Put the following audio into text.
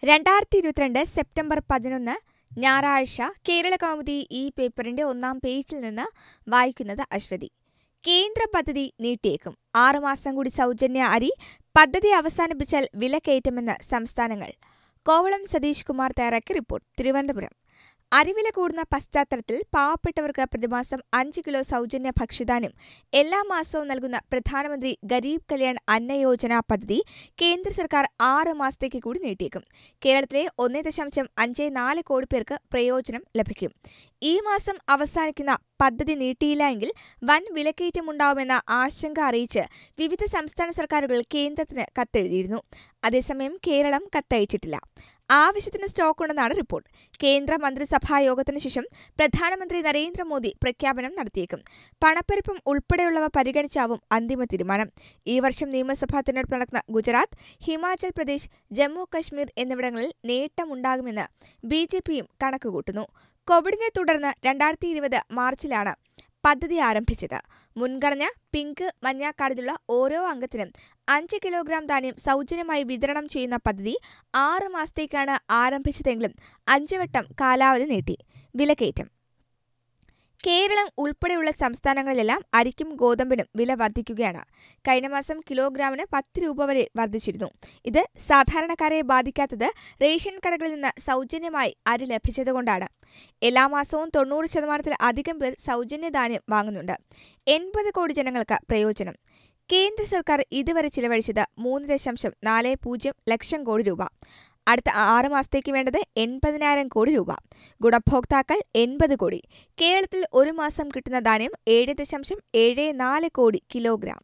രണ്ടായിരത്തി ഇരുപത്തിരണ്ട് സെപ്റ്റംബർ പതിനൊന്ന് ഞായറാഴ്ച കേരള കൗമുദി ഈ പേപ്പറിന്റെ ഒന്നാം പേജിൽ നിന്ന് വായിക്കുന്നത് അശ്വതി കേന്ദ്ര പദ്ധതി നീട്ടിയേക്കും ആറുമാസം കൂടി സൗജന്യ അരി പദ്ധതി അവസാനിപ്പിച്ചാൽ വിലക്കയറ്റുമെന്ന് സംസ്ഥാനങ്ങൾ കോവളം സതീഷ് കുമാർ തയ്യാറാക്കിയ റിപ്പോർട്ട് തിരുവനന്തപുരം അരിവില കൂടുന്ന പശ്ചാത്തലത്തിൽ പാവപ്പെട്ടവർക്ക് പ്രതിമാസം അഞ്ച് കിലോ സൗജന്യ ഭക്ഷ്യധാന്യം എല്ലാ മാസവും നൽകുന്ന പ്രധാനമന്ത്രി ഗരീബ് കല്യാൺ അന്ന യോജന പദ്ധതി കേന്ദ്ര സർക്കാർ ആറ് മാസത്തേക്ക് കൂടി നീട്ടിയേക്കും കേരളത്തിലെ ഒന്നേ ദശാംശം അഞ്ച് നാല് കോടി പേർക്ക് പ്രയോജനം ലഭിക്കും ഈ മാസം അവസാനിക്കുന്ന പദ്ധതി നീട്ടിയില്ല എങ്കിൽ വൻ വിലക്കയറ്റമുണ്ടാവുമെന്ന ആശങ്ക അറിയിച്ച് വിവിധ സംസ്ഥാന സർക്കാരുകൾ കേന്ദ്രത്തിന് കത്തെഴുതിയിരുന്നു അതേസമയം കേരളം കത്തയച്ചിട്ടില്ല ആവശ്യത്തിന് സ്റ്റോക്കുണ്ടെന്നാണ് റിപ്പോർട്ട് കേന്ദ്ര മന്ത്രിസഭാ യോഗത്തിന് ശേഷം പ്രധാനമന്ത്രി നരേന്ദ്രമോദി പ്രഖ്യാപനം നടത്തിയേക്കും പണപ്പെരുപ്പം ഉൾപ്പെടെയുള്ളവ പരിഗണിച്ചാവും അന്തിമ തീരുമാനം ഈ വർഷം നിയമസഭാ തിരഞ്ഞെടുപ്പ് നടക്കുന്ന ഗുജറാത്ത് ഹിമാചൽ പ്രദേശ് ജമ്മു കശ്മീർ എന്നിവിടങ്ങളിൽ നേട്ടമുണ്ടാകുമെന്ന് ബി ജെ പിയും കണക്കുകൂട്ടുന്നു കോവിഡിനെ തുടർന്ന് രണ്ടായിരത്തി ഇരുപത് മാർച്ചിലാണ് പദ്ധതി ആരംഭിച്ചത് മുൻഗണന പിങ്ക് മഞ്ഞ കാർഡിലുള്ള ഓരോ അംഗത്തിനും അഞ്ച് കിലോഗ്രാം ധാന്യം സൗജന്യമായി വിതരണം ചെയ്യുന്ന പദ്ധതി ആറ് മാസത്തേക്കാണ് ആരംഭിച്ചതെങ്കിലും അഞ്ച് വട്ടം കാലാവധി നീട്ടി വിലക്കയറ്റം കേരളം ഉൾപ്പെടെയുള്ള സംസ്ഥാനങ്ങളിലെല്ലാം അരിക്കും ഗോതമ്പിനും വില വർദ്ധിക്കുകയാണ് കഴിഞ്ഞ മാസം കിലോഗ്രാമിന് പത്ത് രൂപ വരെ വർദ്ധിച്ചിരുന്നു ഇത് സാധാരണക്കാരെ ബാധിക്കാത്തത് റേഷൻ കടകളിൽ നിന്ന് സൗജന്യമായി അരി ലഭിച്ചതുകൊണ്ടാണ് എല്ലാ മാസവും തൊണ്ണൂറ് ശതമാനത്തിൽ അധികം പേർ സൗജന്യ ധാന്യം വാങ്ങുന്നുണ്ട് എൺപത് കോടി ജനങ്ങൾക്ക് പ്രയോജനം കേന്ദ്ര സർക്കാർ ഇതുവരെ ചിലവഴിച്ചത് മൂന്ന് ദശാംശം നാല് പൂജ്യം ലക്ഷം കോടി രൂപ അടുത്ത ആറ് മാസത്തേക്ക് വേണ്ടത് എൺപതിനായിരം കോടി രൂപ ഗുണഭോക്താക്കൾ എൺപത് കോടി കേരളത്തിൽ ഒരു മാസം കിട്ടുന്ന ധാന്യം ഏഴ് ദശാംശം ഏഴ് നാല് കോടി കിലോഗ്രാം